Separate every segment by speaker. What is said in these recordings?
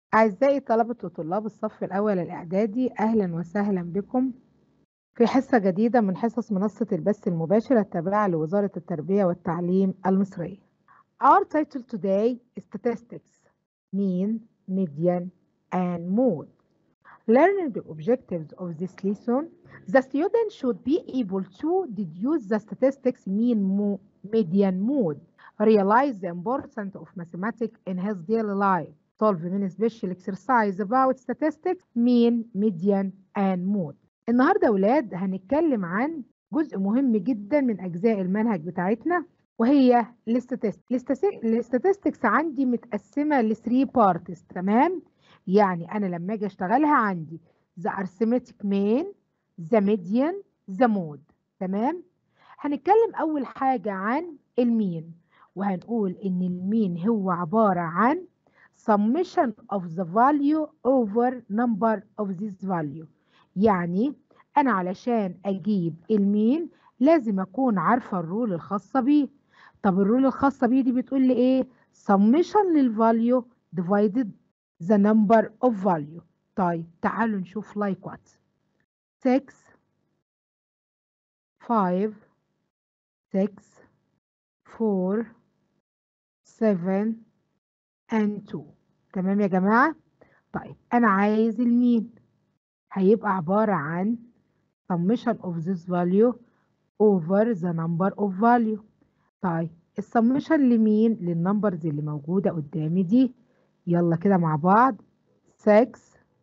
Speaker 1: أعزائي طلبة وطلاب الصف الأول الإعدادي أهلا وسهلا بكم في حصة جديدة من حصص منصة البث المباشر التابعة لوزارة التربية والتعليم المصرية. Our title today is Statistics, Mean, Median, and Mode. Learning the objectives of this lesson, the student should be able to deduce the statistics mean, mo median, mode, realize the importance of mathematics in his daily life, solve many special exercise about statistics, mean, median, and mode. النهارده يا ولاد هنتكلم عن جزء مهم جدا من اجزاء المنهج بتاعتنا وهي الاستاتستكس الاستاتستكس عندي متقسمه ل 3 بارتس تمام يعني انا لما اجي اشتغلها عندي ذا arithmetic mean ذا median ذا mode تمام هنتكلم اول حاجه عن المين وهنقول ان المين هو عباره عن summation of the value over number of this value يعني أنا علشان أجيب المين لازم أكون عارفة الرول الخاصة بيه طب الرول الخاصة بيه دي بتقول لي إيه summation للفاليو divided the number of value طيب تعالوا نشوف like what 6 5 6 4 7 and 2 تمام يا جماعة طيب أنا عايز المين هيبقى عبارة عن summation of this value over the number of value طيب السمشن لمين للنمبرز اللي موجودة قدامي دي يلا كده مع بعض 6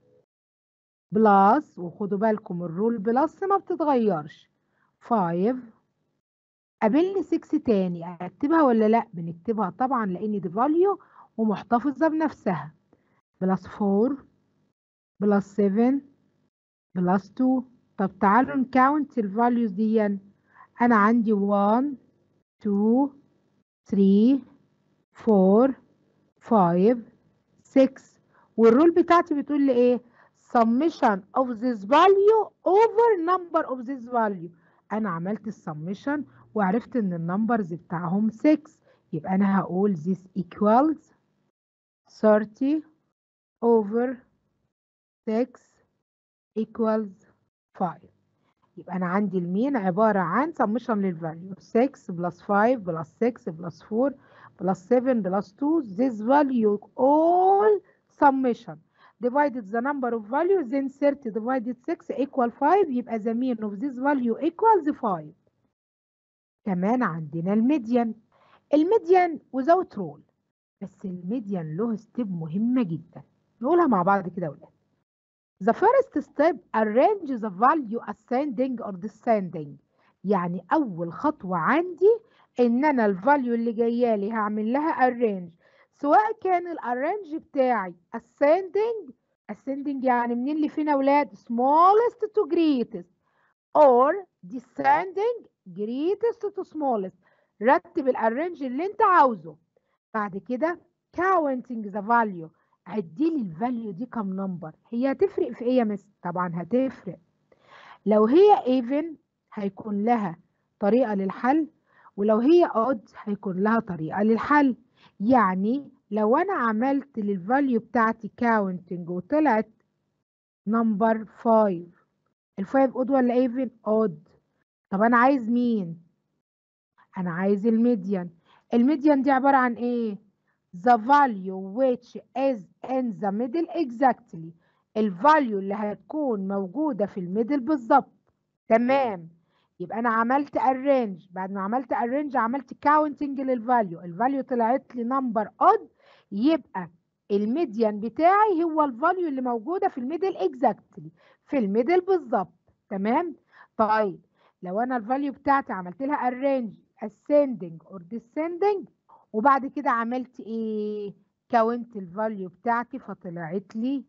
Speaker 1: بلس وخدوا بالكم الرول بلس ما بتتغيرش 5 قابلني 6 تاني اكتبها ولا لا بنكتبها طبعا لان دي فاليو ومحتفظة بنفسها بلس 4 بلس 7 بلس 2 طب تعالوا نكاونت الفاليوز دي انا عندي 1 2 3 4 5 6 والرول بتاعتي بتقول لي ايه summation of this value over number of this value انا عملت السمشن وعرفت ان النمبرز بتاعهم 6 يبقى انا هقول this equals 30 over 6 equals 5 يبقى أنا عندي المين عبارة عن summation للفاليو 6 plus 5 plus 6 plus 4 plus 7 plus 2 this value all summation divided the number of values then 30 divided 6 equal 5 يبقى the mean of this value equals 5 كمان عندنا الميديان الميديان without rule بس الميديان له ستيب مهمة جدا نقولها مع بعض كده يا ولاد The first step arrange the value ascending or descending يعني أول خطوة عندي إن أنا الفاليو اللي جاية لي هعمل لها arrange سواء كان الارrange بتاعي ascending ascending يعني منين اللي فينا أولاد smallest to greatest or descending greatest to smallest رتب الارrange اللي أنت عاوزه بعد كده counting the value عدي لي الفاليو دي كام نمبر هي هتفرق في ايه يا مس طبعا هتفرق لو هي ايفن هيكون لها طريقه للحل ولو هي اود هيكون لها طريقه للحل يعني لو انا عملت للفاليو بتاعتي كاونتنج وطلعت نمبر 5 الفايف اود ولا ايفن اود طب انا عايز مين انا عايز الميديان الميديان دي عباره عن ايه the value which is in the middle exactly الفاليو اللي هتكون موجودة في الميدل بالظبط تمام يبقى أنا عملت arrange بعد ما عملت arrange عملت counting للفاليو الفاليو طلعت لي نمبر odd يبقى الميديان بتاعي هو الفاليو اللي موجودة في الميدل exactly في الميدل بالظبط تمام طيب لو أنا الفاليو بتاعتي عملت لها arrange ascending or descending وبعد كده عملت ايه كونت الفاليو بتاعتي فطلعت لي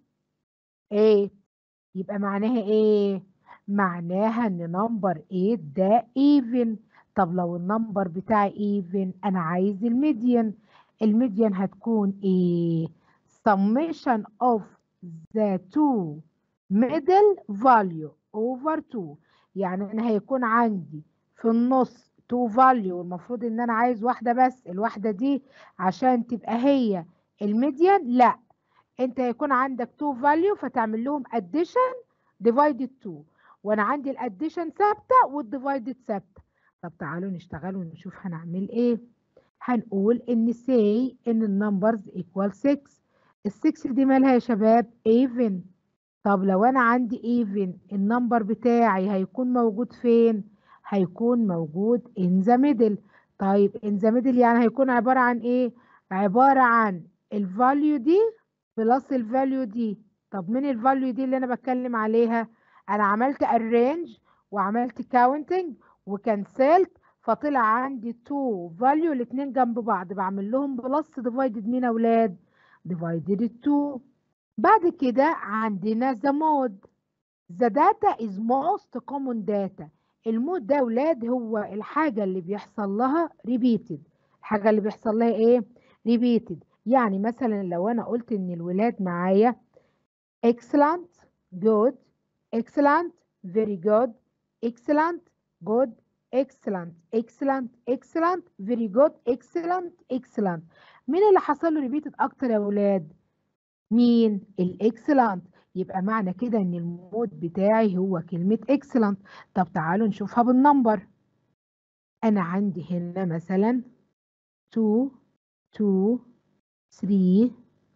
Speaker 1: ايه يبقى معناها ايه معناها ان نمبر 8 ده ايفن طب لو النمبر بتاعي ايفن انا عايز الميديان الميديان هتكون ايه summation of the two middle value over 2 يعني انا هيكون عندي في النص تو فاليو المفروض ان انا عايز واحده بس الواحده دي عشان تبقى هي الميديان لا انت هيكون عندك 2 فاليو فتعمل لهم اديشن ديفايدد 2 وانا عندي الاديشن ثابته والديفايدد ثابته طب تعالوا نشتغل ونشوف هنعمل ايه هنقول ان say ان النمبرز equal 6 ال 6 دي مالها يا شباب even طب لو انا عندي even النمبر بتاعي هيكون موجود فين هيكون موجود in the middle طيب in the middle يعني هيكون عبارة عن ايه عبارة عن الفاليو دي بلس الفاليو دي طب من الفاليو دي اللي انا بتكلم عليها انا عملت arrange وعملت counting وكنسلت فطلع عندي 2 فاليو الاثنين جنب بعض بعمل لهم بلس ديفايدد مين يا اولاد ديفايدد 2 بعد كده عندنا the mode the data is most common data المود ده يا اولاد هو الحاجه اللي بيحصل لها repeated الحاجه اللي بيحصل لها ايه repeated يعني مثلا لو انا قلت ان الولاد معايا excellent good excellent very good excellent good excellent excellent excellent very good excellent excellent مين اللي حصل له ريبيتد اكتر يا اولاد مين الاكسلنت يبقى معنى كده ان المود بتاعي هو كلمة excellent طب تعالوا نشوفها بالنمبر انا عندي هنا مثلا 2 2 3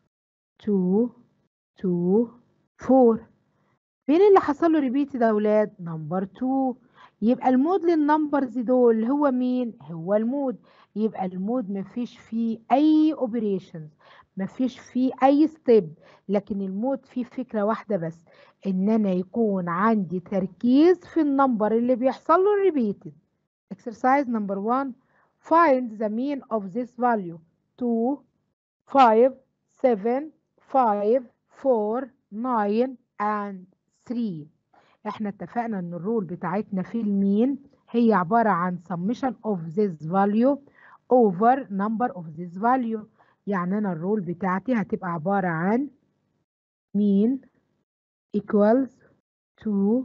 Speaker 1: 2 2 4 مين اللي حصل له ريبيت ده يا اولاد نمبر 2 يبقى المود للنمبرز دول هو مين هو المود يبقى المود مفيش فيه اي اوبريشنز مفيش فيه اي ستيب لكن المود فيه فكره واحده بس ان انا يكون عندي تركيز في النمبر اللي بيحصل له ريبيتد exercise number 1 find the mean of this value 2 5 7 5 4 9 and 3 احنا اتفقنا ان الرول بتاعتنا في المين هي عبارة عن summation of this value over number of this value يعني انا الرول بتاعتي هتبقى عبارة عن mean equals 2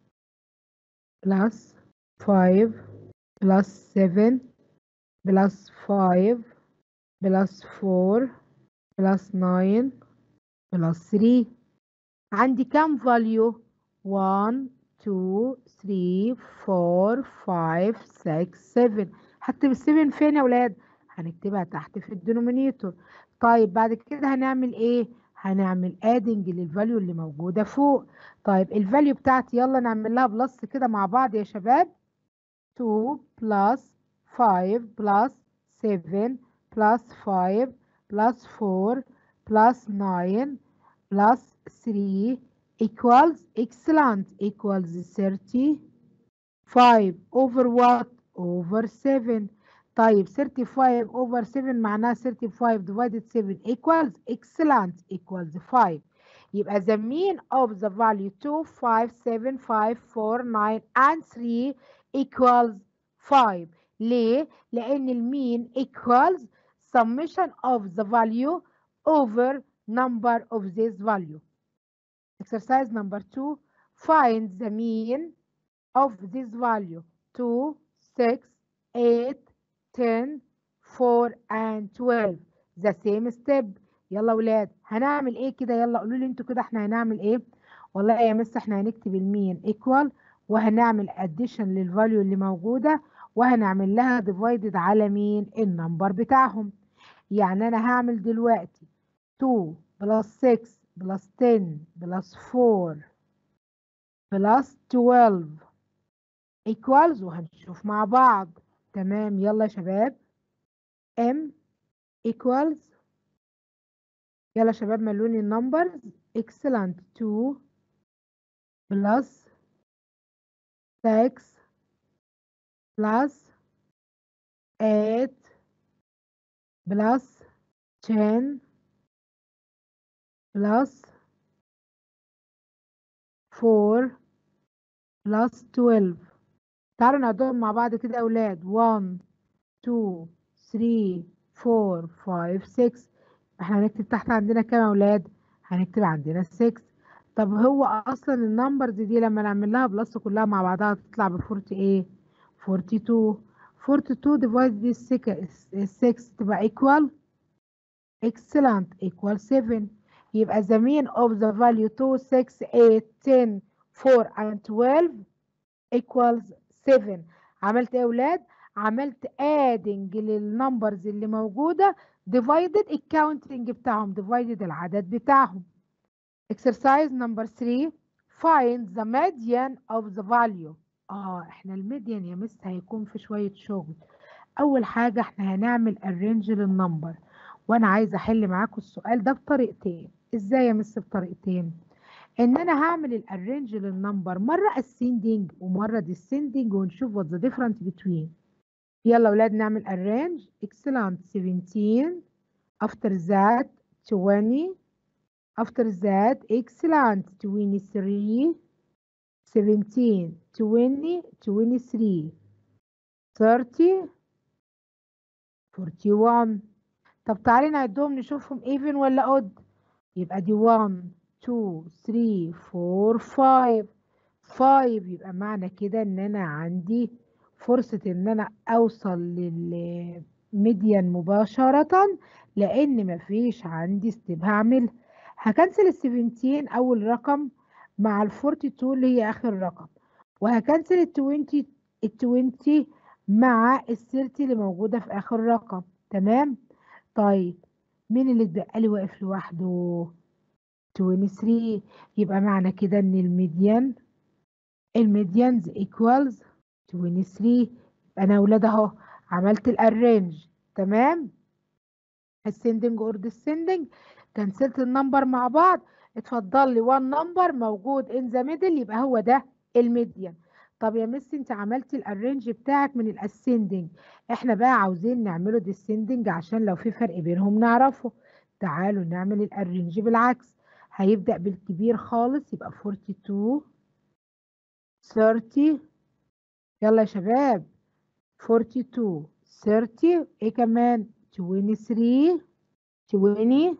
Speaker 1: plus 5 plus 7 plus 5 plus 4 plus 9 plus 3 عندي كام فاليو 1 2 3 4 5 6 7 هكتب ال 7 فين يا ولاد هنكتبها تحت في الدينومينيتور طيب بعد كده هنعمل ايه هنعمل ادنج للفاليو اللي موجوده فوق طيب الفاليو بتاعتي يلا نعمل لها بلس كده مع بعض يا شباب 2 بلس 5 بلس 7 بلس 5 بلس 4 بلس 9 بلس 3 equals excellent equals 35 over what over 7 طيب 35 over 7 معناها 35 divided 7 equals excellent equals 5 يبقى the mean of the value 2 5 7 5 4 9 and 3 equals 5 ليه؟ لأن المين equals summation of the value over number of this value. Exercise number 2. Find the mean of this value. 2, 6, 8, 10, 4 and 12. The same step. يلا ولاد هنعمل ايه كده يلا قولوا لي انتوا كده احنا هنعمل ايه والله يا مس احنا هنكتب المين equal وهنعمل addition للفاليو اللي موجوده وهنعمل لها divided على مين النمبر بتاعهم يعني انا هعمل دلوقتي 2 بلس 6 بلس 10 بلس 4 بلس 12 equals وهنشوف مع بعض تمام يلا يا شباب m equals يلا يا شباب ملوني النمبرز excellent 2 بلس 6 plus 8 plus 10 plus 4 plus 12 تعالوا نعدهم مع بعض كده يا أولاد 1 2 3 4 5 6 احنا هنكتب تحت عندنا كام يا أولاد؟ هنكتب عندنا 6 طب هو أصلا النمبرز دي لما نعمل لها بلس كلها مع بعضها تطلع ب 40 ايه؟ 42 42 divided 6 6 تبقى equal excellent equal 7 يبقى the mean of the value 2 6 8 10 4 and 12 equals 7 عملت ايه يا اولاد عملت adding للنمبرز اللي موجوده divided الكاونتنج بتاعهم divided العدد بتاعهم exercise number 3 find the median of the value اه احنا الميديان يا مس هيكون في شويه شغل اول حاجه احنا هنعمل arrange للنمبر وانا عايزه احل معاكم السؤال ده بطريقتين ازاي يا مس بطريقتين ان انا هعمل الارينج للنمبر مره ascending ومره descending ونشوف what the difference between يلا اولاد نعمل arrange excellent 17 after that 20 after that excellent 23 17 20 23 30 41 طب تعالي نعدهم نشوفهم even ولا odd يبقى دي 1 2 3 4 5 5 يبقى معنى كده ان انا عندي فرصة ان انا اوصل للميديان مباشرة لان مفيش عندي ستيب هعمل هكنسل ال 17 اول رقم مع ال 42 اللي هي اخر رقم وهكنسل ال 20 ال 20 مع ال 30 اللي موجودة في اخر رقم تمام طيب مين اللي اتبقى لي واقف لوحده 23 يبقى معنى كده ان الميديان الميديانز ايكوالز 23 يبقى انا اولاد اهو عملت الارينج تمام السندنج اور descending كنسلت النمبر مع بعض اتفضل لي وان نمبر موجود ان ذا ميدل يبقى هو ده الميديان طب يا مس انت عملتي الارينج بتاعك من الاسندنج احنا بقى عاوزين نعمله ديسندنج عشان لو في فرق بينهم نعرفه تعالوا نعمل الارينج بالعكس هيبدأ بالكبير خالص يبقى 42 30 يلا يا شباب 42 30 ايه كمان 23 20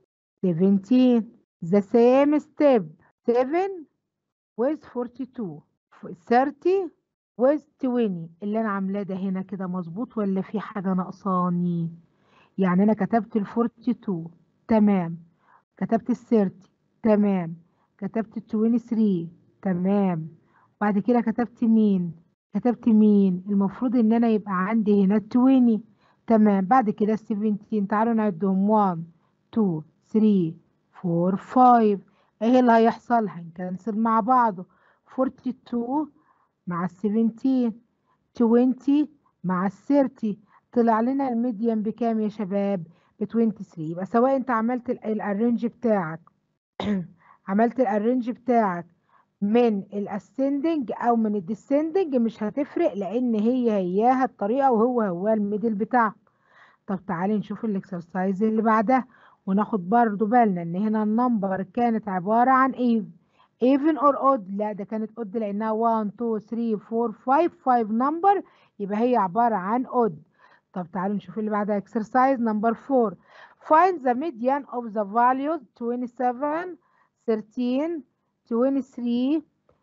Speaker 1: 17 the same step 7 with 42 30 with 20 اللي انا عاملاه ده هنا كده مظبوط ولا في حاجه ناقصاني يعني انا كتبت ال 42 تمام كتبت ال 30 تمام كتبت ال 23 تمام بعد كده كتبت مين كتبت مين المفروض ان انا يبقى عندي هنا 20 تمام بعد كده ال 17 تعالوا نعدهم 1 2 3 4 5 ايه اللي هيحصل هنكنسل مع بعضه 42 مع ال 17 20 مع ال 30 طلع لنا الميديان بكام يا شباب ب 23 يبقى سواء انت عملت الارينج بتاعك عملت الارينج بتاعك من الاسندنج او من الديسندنج مش هتفرق لان هي هياها الطريقه وهو هو الميدل بتاعه طب تعالي نشوف الاكسرسايز اللي بعدها وناخد برضو بالنا ان هنا النمبر كانت عباره عن ايه even or odd لا ده كانت odd لانها 1 2 3 4 5 5 نمبر يبقى هي عباره عن odd طب تعالوا نشوف اللي بعدها exercise number 4 find the median of the values 27 13 23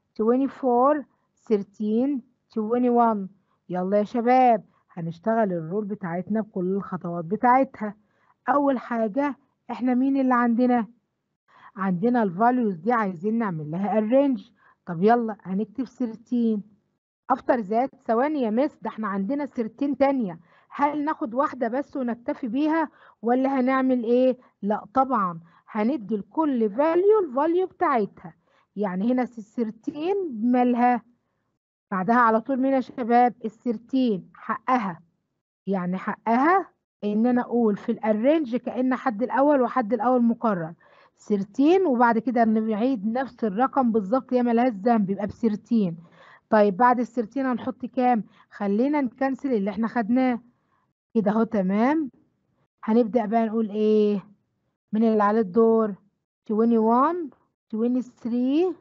Speaker 1: 24 13 21 يلا يا شباب هنشتغل الرول بتاعتنا بكل الخطوات بتاعتها اول حاجه احنا مين اللي عندنا عندنا الفاليوز دي عايزين نعمل لها arrange طب يلا هنكتب 13 افتر ذات ثواني يا مس ده احنا عندنا 13 تانية هل ناخد واحدة بس ونكتفي بيها ولا هنعمل ايه لا طبعا هندي لكل فاليو الفاليو بتاعتها يعني هنا ال 13 مالها بعدها على طول مين يا شباب ال 13 حقها يعني حقها ان انا اقول في الارينج كان حد الاول وحد الاول مكرر 13 وبعد كده نعيد نفس الرقم بالظبط يا ملهاش ذنب يبقى ب 13 طيب بعد ال 13 هنحط كام خلينا نكنسل اللي احنا خدناه كده اهو تمام هنبدا بقى نقول ايه من اللي عليه الدور 21 23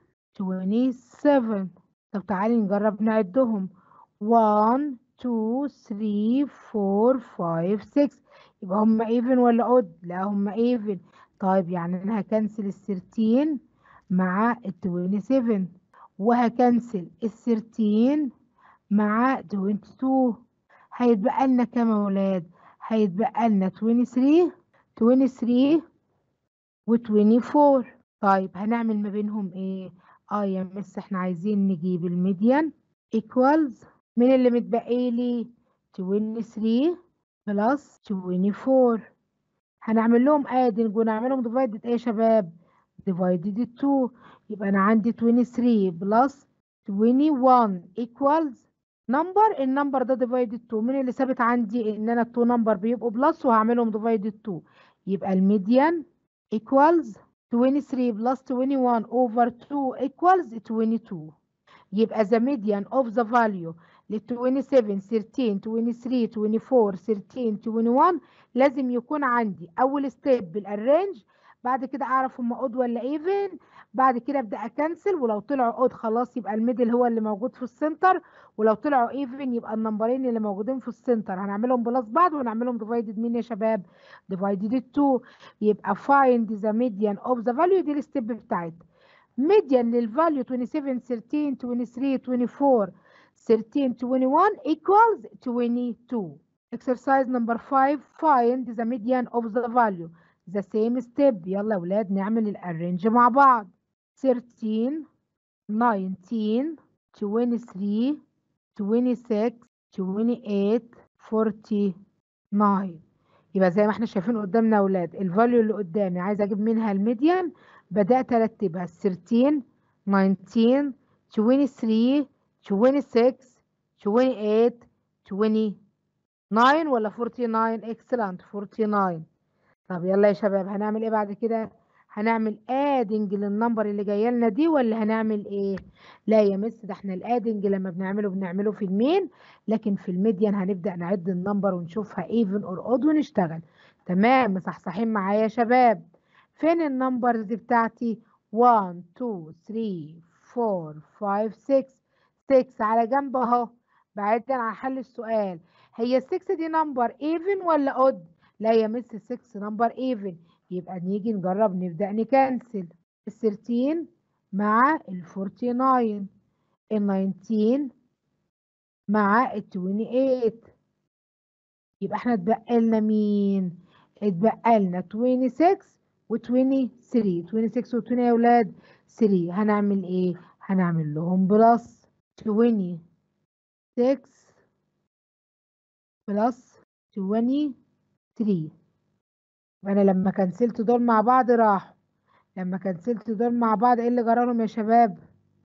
Speaker 1: 27 طب تعالي نجرب نعدهم 1 2 3 4 5 6 يبقى هم ايفن ولا اود لا هم ايفن طيب يعني انا هكنسل ال 13 مع ال 27 وهكنسل ال 13 مع 22 هيتبقى لنا كام يا ولاد هيتبقى لنا 23 23 و24 طيب هنعمل ما بينهم ايه اه يا مس احنا عايزين نجيب الميديان equals مين اللي متبقي لي 23 بلس 24 هنعمل لهم ادنج ونعملهم divided ايه يا شباب divided 2 يبقى انا عندي 23 بلس 21 equals number النمبر ده divided 2 مين اللي ثابت عندي ان انا التو نمبر بيبقوا بلس وهعملهم divided 2 يبقى الميديان equals 23 plus 21 over 2 equals 22 يبقى the median of the value ل 27 13 23 24 13 21 لازم يكون عندي اول ستيب بالارينج بعد كده اعرف هم اود ولا ايفن بعد كده ابدا اكنسل ولو طلعوا اود خلاص يبقى الميدل هو اللي موجود في السنتر ولو طلعوا ايفن يبقى النمبرين اللي موجودين في السنتر هنعملهم بلس بعض ونعملهم ديفايدد مين يا شباب ديفايدد 2 يبقى find the median of the value دي الستيب بتاعتها median للفاليو 27 13 23 24 13 21 equals 22 exercise number 5 find the median of the value the same step يلا يا ولاد نعمل الارينج مع بعض 13 19 23 26 28 49 يبقى زي ما احنا شايفين قدامنا يا ولاد الفاليو اللي قدامي عايزه اجيب منها الميديان بدات ارتبها 13 19 23 26 28 29 ولا 49 اكسلنت 49 طب يلا يا شباب هنعمل ايه بعد كده هنعمل ادنج للنمبر اللي جايه لنا دي ولا هنعمل ايه لا يا مس ده احنا الادنج لما بنعمله بنعمله في المين لكن في الميديان هنبدا نعد النمبر ونشوفها ايفن اور اود ونشتغل تمام مصحصحين معايا يا شباب فين النمبرز بتاعتي 1 2 3 4 5 6 6 على جنب اهو بعيدا عن حل السؤال هي ال 6 دي نمبر ايفن ولا اود لا يا مس 6 نمبر ايفن يبقى نيجي نجرب نبدأ نكنسل ال 13 مع ال 49 ال 19 مع ال 28 يبقى احنا اتبقى لنا مين؟ اتبقى لنا 26 و 23 26 و 20 يا ولاد 3 هنعمل ايه؟ هنعمل لهم بلس 26 بلس 23 انا لما كنسلت دول مع بعض راحوا لما كنسلت دول مع بعض ايه اللي جرالهم يا شباب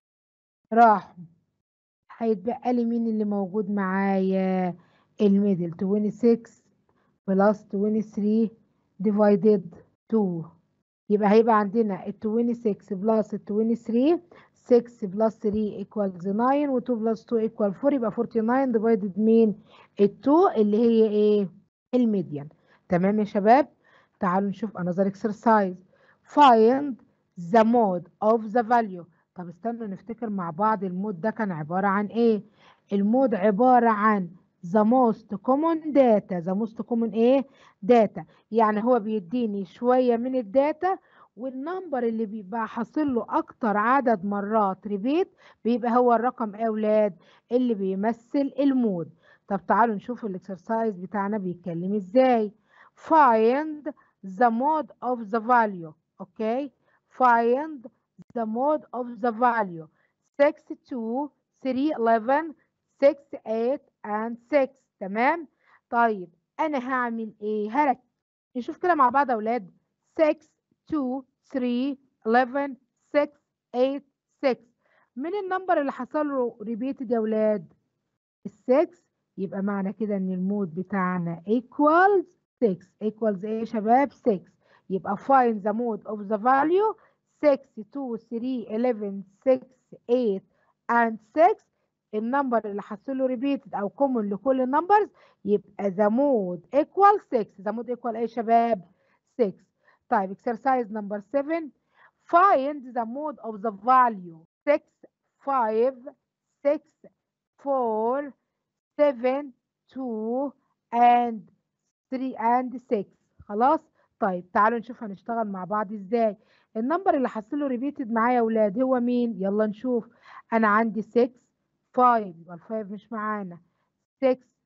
Speaker 1: راحوا هيتبقى لي مين اللي موجود معايا الميدل 26 بلس 23 ديفايدد 2 يبقى هيبقى عندنا ال 26 بلس ال 23 6 بلس 3 equals 9 و 2 بلس 2 equal 4 يبقى 49 ديفايدد مين ال 2 اللي هي ايه الميديان تمام يا شباب تعالوا نشوف another exercise find the mode of the value طب استنوا نفتكر مع بعض المود ده كان عبارة عن ايه المود عبارة عن the most common data the most common ايه data يعني هو بيديني شوية من الداتا والنمبر اللي بيبقى حاصل له اكتر عدد مرات ريبيت بيبقى هو الرقم ايه اولاد اللي بيمثل المود طب تعالوا نشوف الاكسرسايز بتاعنا بيتكلم ازاي find the mode of the value okay find the mode of the value 6 2 3 11 6 8 and 6 تمام طيب انا هعمل ايه هرك نشوف كده مع بعض يا اولاد 6 2 3 11 6 8 6 من النمبر اللي حصل له ريبيتد يا اولاد ال 6 يبقى معنى كده ان المود بتاعنا equals 6 equals ايه يا شباب 6 يبقى find the mode of the value 6 2 3 11 6 8 and 6 النمبر اللي حصل له ريبيتد او كومن لكل النمبرز يبقى the mode equal 6 the mode equal ايه يا شباب 6 طيب exercise number 7 find the mode of the value 6 5 6 4 7 2 and 3 and 6 خلاص طيب تعالوا نشوف هنشتغل مع بعض ازاي النمبر اللي حصل له ريبيتد معايا يا اولاد هو مين يلا نشوف انا عندي 6 5 يبقى ال 5 مش معانا 6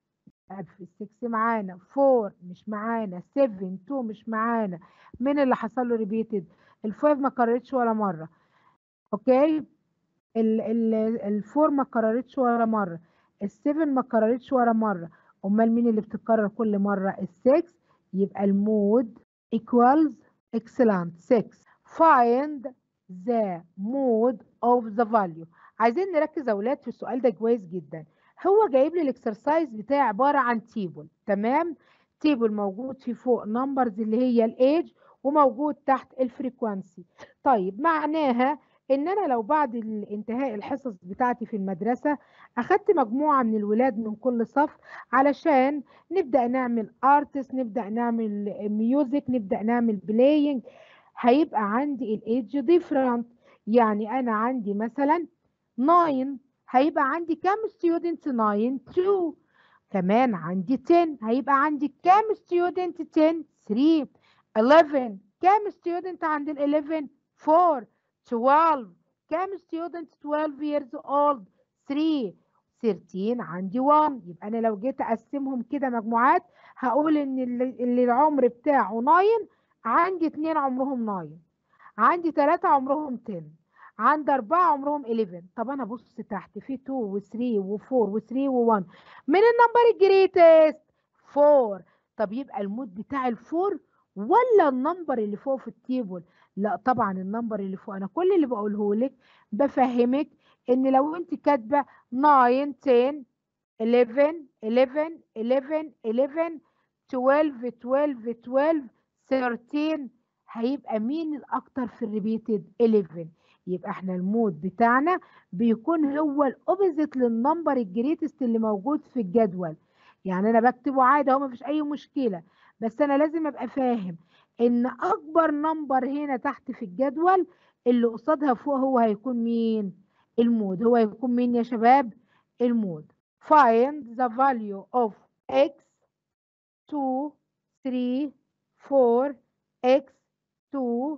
Speaker 1: في 6 معانا 4 مش معانا 7 2 مش معانا مين اللي حصل له ريبيتد الفايف ما كررتش ولا مره اوكي ال ال الفور ما كررتش ولا مره السفن ما كررتش ولا مره امال مين اللي بتتكرر كل مره السكس يبقى المود equals excellent 6 find the mode of the value عايزين نركز يا اولاد في السؤال ده كويس جدا هو جايب لي الاكسرسايز بتاعي عباره عن تيبل تمام تيبل موجود في فوق نمبرز اللي هي الايج وموجود تحت الفريكوانسي طيب معناها ان انا لو بعد انتهاء الحصص بتاعتي في المدرسه اخدت مجموعه من الولاد من كل صف علشان نبدا نعمل ارتس نبدا نعمل ميوزك نبدا نعمل بلاينج هيبقى عندي الايدج ديفرنت يعني انا عندي مثلا 9 هيبقى عندي كام ستودنت 9 2 كمان عندي 10 هيبقى عندي كام ستودنت 10 3 11 كام ستودنت عند ال 11 4 12 كام ستودنت 12 years old 3 13 عندي 1 يبقى انا لو جيت اقسمهم كده مجموعات هقول ان اللي, اللي العمر بتاعه 9 عندي 2 عمرهم 9 عندي 3 عمرهم 10 عندي 4 عمرهم 11 طب انا بص تحت في 2 و3 و4 و3 و1 من النمبر الجريتست 4 طب يبقى المود بتاع الفور ولا النمبر اللي فوق في التيبل لا طبعا النمبر اللي فوق انا كل اللي بقوله لك بفهمك ان لو انت كاتبه 9 10 11 11 11 11 12 12 12 13 هيبقى مين الاكتر في الريبيتد 11 يبقى احنا المود بتاعنا بيكون هو الاوبزيت للنمبر الجريتست اللي موجود في الجدول يعني انا بكتبه عادي اهو مفيش اي مشكله بس انا لازم ابقى فاهم ان اكبر نمبر هنا تحت في الجدول اللي قصادها فوق هو هيكون مين المود هو هيكون مين يا شباب المود find the value of x 2 3 4 x 2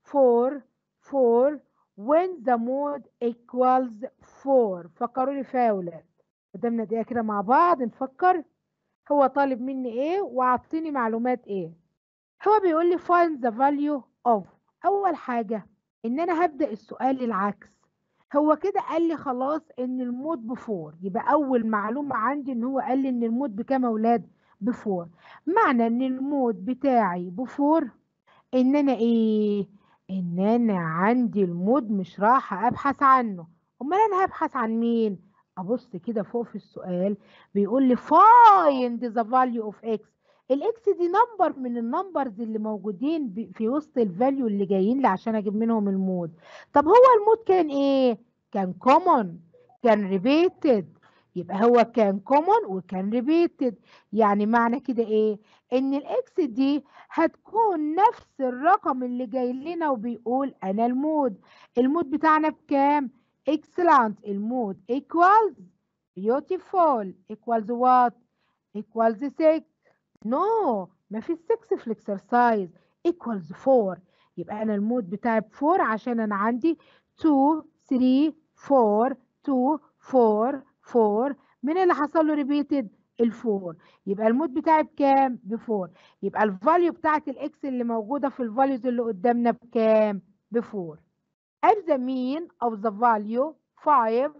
Speaker 1: 4 4 when the mode equals 4 فكروا لي فيها يا ولاد قدامنا دقيقه كده مع بعض نفكر هو طالب مني ايه وعطيني معلومات ايه هو بيقول لي find the value of اول حاجه ان انا هبدا السؤال العكس هو كده قال لي خلاص ان المود بفور يبقى اول معلومه عندي ان هو قال لي ان المود بكام يا اولاد بفور معنى ان المود بتاعي بفور ان انا ايه ان انا عندي المود مش رايحه ابحث عنه امال انا هبحث عن مين ابص كده فوق في السؤال بيقول لي find the value of x الاكس دي نمبر من النمبرز اللي موجودين في وسط الفاليو اللي جايين لي عشان اجيب منهم المود طب هو المود كان ايه كان common كان repeated يبقى هو كان common وكان repeated يعني معنى كده ايه ان الاكس دي هتكون نفس الرقم اللي جاي لنا وبيقول انا المود المود بتاعنا بكام excellent المود equals beautiful equals what equals 6 no ما فيش 6 في الاكسرسايز equals 4 يبقى انا المود بتاعي ب 4 عشان انا عندي 2 3 4 2 4 4 مين اللي حصل له ريبيتد ال4 يبقى المود بتاعي بكام ب 4 يبقى الفاليو بتاعت الاكس اللي موجوده في الفاليوز اللي قدامنا بكام ب 4 at the mean of the value 5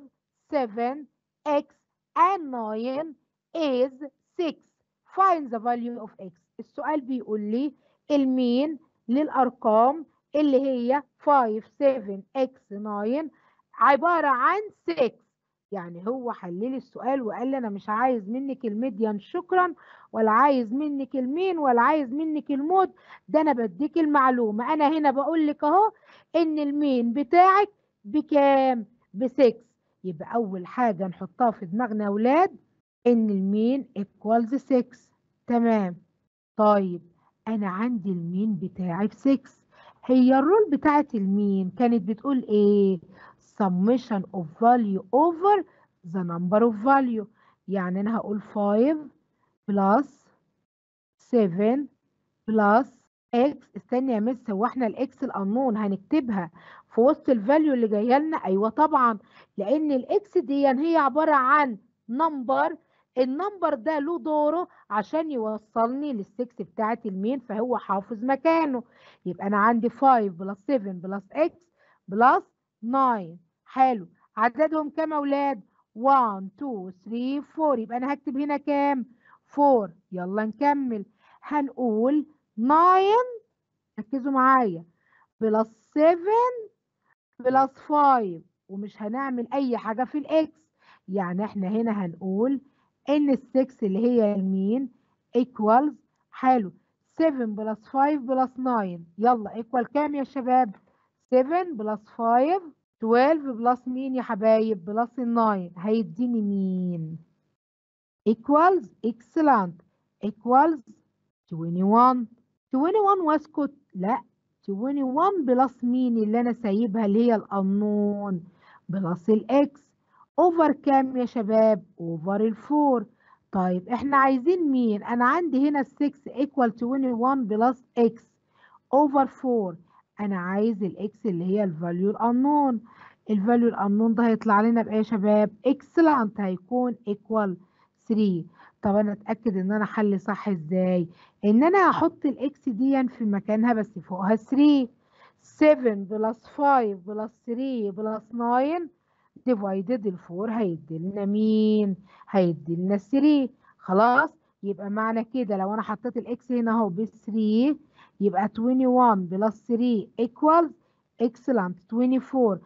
Speaker 1: 7 x and 9 is 6 find the value of x السؤال بيقول لي المين للأرقام اللي هي 5 7 x 9 عبارة عن 6 يعني هو حللي السؤال وقال لي أنا مش عايز منك الميديان شكرا ولا عايز منك المين ولا عايز منك المود ده أنا بديك المعلومة أنا هنا بقول لك أهو إن المين بتاعك بكام؟ ب 6 يبقى أول حاجة نحطها في دماغنا يا أولاد ان المين equals 6 تمام طيب انا عندي المين بتاعي ب 6 هي الرول بتاعت المين كانت بتقول ايه summation of value over the number of value يعني انا هقول 5 plus 7 plus x استني يا مس هو احنا الاكس القانون هنكتبها في وسط الفاليو اللي جايه لنا ايوه طبعا لان الاكس دي هي عباره عن نمبر النمبر ده له دوره عشان يوصلني للسكس بتاعت المين فهو حافظ مكانه يبقى انا عندي 5 بلس 7 بلس اكس بلس 9 حلو عددهم كام يا اولاد 1 2 3 4 يبقى انا هكتب هنا كام 4 يلا نكمل هنقول 9 ركزوا معايا بلس 7 بلس 5 ومش هنعمل اي حاجه في الاكس يعني احنا هنا هنقول ان ال6 اللي هي المين equals حلو 7 بلس 5 بلس 9 يلا ايكوال كام يا شباب 7 بلس 5 12 بلس مين يا حبايب بلس 9 هيديني مين equals excellent equals 21 21 واسكت لا 21 بلس مين اللي انا سايبها اللي هي القانون بلس الاكس اوفر كام يا شباب اوفر الفور طيب احنا عايزين مين انا عندي هنا 6 equal 21 بلس اكس اوفر 4 انا عايز الاكس اللي هي الفاليو الانون الفاليو الانون ده هيطلع لنا بايه يا شباب اكسلنت هيكون equal 3 طب انا اتاكد ان انا حل صح ازاي ان انا هحط الاكس دي في مكانها بس فوقها 3 7 بلس 5 بلس 3 بلس 9 ديفايدد ال 4 هيدي لنا مين هيدي لنا 3 خلاص يبقى معنى كده لو انا حطيت الاكس هنا اهو ب 3 يبقى 21 بلس 3 equals excellent 24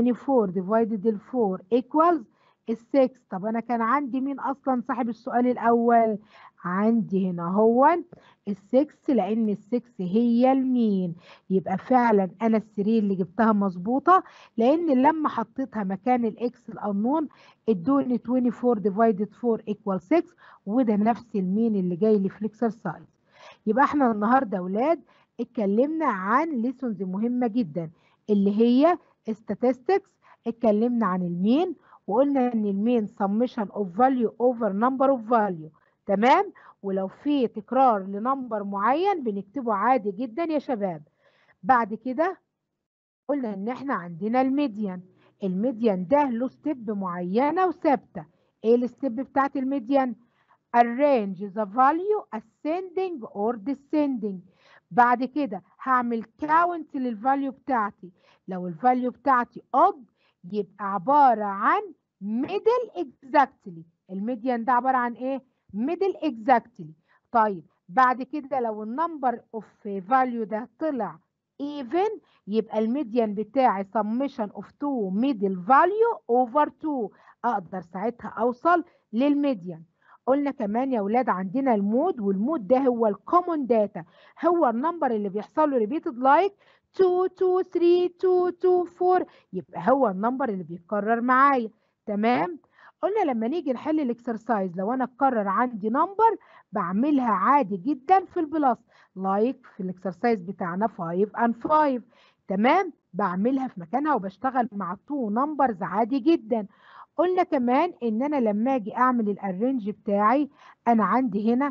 Speaker 1: 24 divided ال 4 equals ال 6 طب انا كان عندي مين اصلا صاحب السؤال الاول عندي هنا هو ال 6 لان ال 6 هي المين يبقى فعلا انا السرير اللي جبتها مظبوطه لان لما حطيتها مكان الاكس الانون ادوني 24 ديفايدد 4 ايكوال 6 وده نفس المين اللي جاي لي في الاكسرسايز يبقى احنا النهارده اولاد اتكلمنا عن ليسونز مهمه جدا اللي هي statistics اتكلمنا عن المين وقلنا ان المين summation of value over number of value تمام ولو في تكرار لنمبر معين بنكتبه عادي جدا يا شباب بعد كده قلنا ان احنا عندنا الميديان الميديان ده له ستيب معينه وثابته ايه الستيب بتاعت الميديان arrange the value ascending or descending بعد كده هعمل كاونت للفاليو بتاعتي لو الفاليو بتاعتي odd يبقى عباره عن middle exactly الميديان ده عباره عن ايه middle exactly طيب بعد كده لو النمبر اوف فاليو ده طلع even يبقى الميديان بتاعي summation of two middle value over 2 اقدر ساعتها اوصل للميديان قلنا كمان يا ولاد عندنا المود والمود ده هو الكومون داتا هو النمبر اللي بيحصل له ريبيتد لايك 2 2 3 2 2 4 يبقى هو النمبر اللي بيتكرر معايا تمام قلنا لما نيجي نحل الاكسرسايز لو انا اتكرر عندي نمبر بعملها عادي جدا في البلس لايك في الاكسرسايز بتاعنا 5 and 5 تمام بعملها في مكانها وبشتغل مع 2 نمبرز عادي جدا قلنا كمان ان انا لما اجي اعمل الارينج بتاعي انا عندي هنا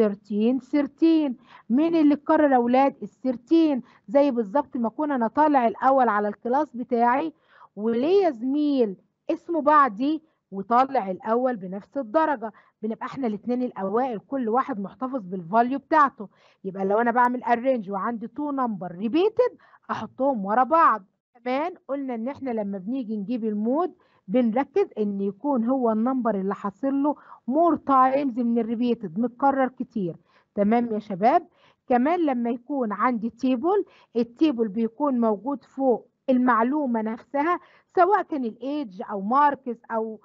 Speaker 1: 13 13 مين اللي اتكرر يا اولاد ال 13 زي بالظبط ما اكون انا طالع الاول على الكلاس بتاعي وليا زميل اسمه بعدي وطالع الاول بنفس الدرجه بنبقى احنا الاثنين الاوائل كل واحد محتفظ بالفاليو بتاعته يبقى لو انا بعمل ارينج وعندي تو نمبر ريبيتد احطهم ورا بعض كمان قلنا ان احنا لما بنيجي نجيب المود بنركز ان يكون هو النمبر اللي حاصل له مور تايمز من الريبيتد متكرر كتير تمام يا شباب كمان لما يكون عندي تيبل التيبل بيكون موجود فوق المعلومة نفسها سواء كان الايدج او ماركس او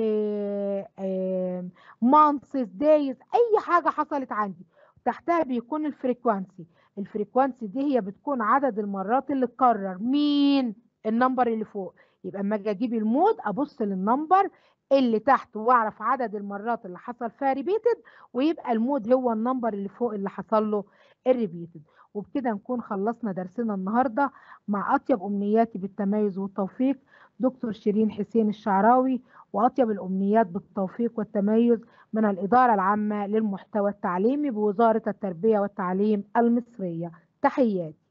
Speaker 1: مانثس دايز اي حاجة حصلت عندي تحتها بيكون الفريكوانسي الفريكوانسي دي هي بتكون عدد المرات اللي اتكرر مين النمبر اللي فوق يبقى اما اجي اجيب المود ابص للنمبر اللي تحت واعرف عدد المرات اللي حصل فيها ريبيتد ويبقى المود هو النمبر اللي فوق اللي حصل له الريبيتد وبكده نكون خلصنا درسنا النهارده مع اطيب امنياتي بالتميز والتوفيق دكتور شيرين حسين الشعراوي واطيب الامنيات بالتوفيق والتميز من الاداره العامه للمحتوى التعليمي بوزاره التربيه والتعليم المصريه تحياتي